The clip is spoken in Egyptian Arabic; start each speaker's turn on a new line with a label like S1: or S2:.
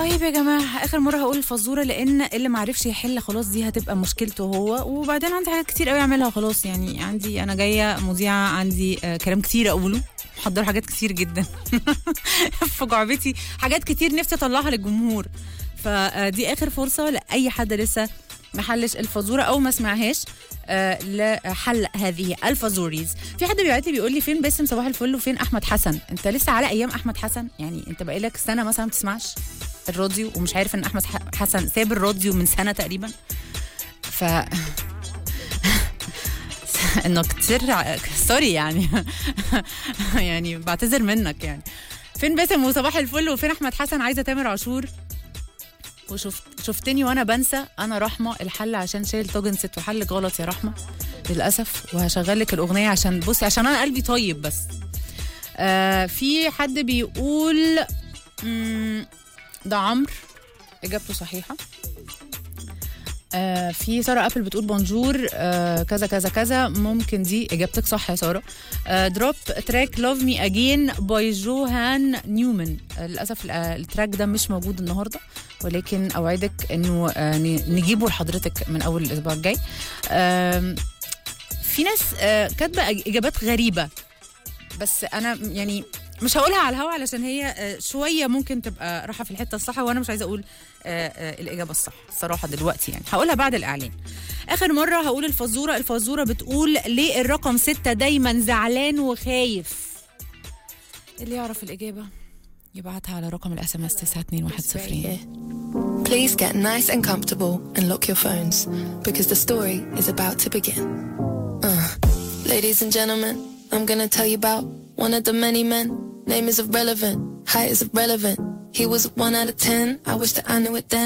S1: طيب يا جماعه اخر مره هقول الفزوره لان اللي ما عرفش يحل خلاص دي هتبقى مشكلته هو وبعدين عندي حاجات كتير قوي اعملها خلاص يعني عندي انا جايه مذيعه عندي آه كلام كتير اقوله محضر حاجات كتير جدا في جعبتي حاجات كتير نفسي اطلعها للجمهور فدي اخر فرصه لاي حد لسه ما حلش الفزوره او ما سمعهاش آه لحل هذه الفازوريز في حد بيبعت لي بيقول لي فين باسم صباح الفل وفين احمد حسن انت لسه على ايام احمد حسن يعني انت بقالك سنه مثلا ما بتسمعش الراديو ومش عارف ان احمد ح- حسن ساب الراديو من سنه تقريبا ف انك تسر سوري يعني يعني بعتذر منك يعني فين باسم وصباح الفل وفين احمد حسن عايزه تامر عاشور وشفت شفتني وانا بنسى انا رحمه الحل عشان شايل طاجن ست وحلك غلط يا رحمه للاسف وهشغل لك الاغنيه عشان بصي عشان انا قلبي طيب بس آه في حد بيقول مم، ده عمرو اجابته صحيحه آه في ساره ابل بتقول بونجور آه كذا كذا كذا ممكن دي اجابتك صح يا ساره آه دروب تراك لاف مي اجين باي جوهان نيومان آه للاسف ال- آه، التراك ده مش موجود النهارده ولكن اوعدك انه آه ن- نجيبه لحضرتك من اول الاسبوع الجاي آم، في ناس آه كاتبه إج- اجابات غريبه بس انا يعني مش هقولها على الهوا علشان هي آه، شويه ممكن تبقى رايحه في الحته الصح وانا مش عايزه اقول آه، آه، الاجابه الصح الصراحه دلوقتي يعني هقولها بعد الاعلان اخر مره هقول الفزوره الفزوره بتقول ليه الرقم ستة دايما زعلان وخايف اللي يعرف الاجابه يبعتها على رقم الاس ام اس 92110
S2: Please get nice and comfortable and lock your phones because the story is about to begin. Uh, ladies and gentlemen, I'm gonna tell you about one of the many men. Name is irrelevant, height is irrelevant. He was a one out of ten. I wish that I knew it then.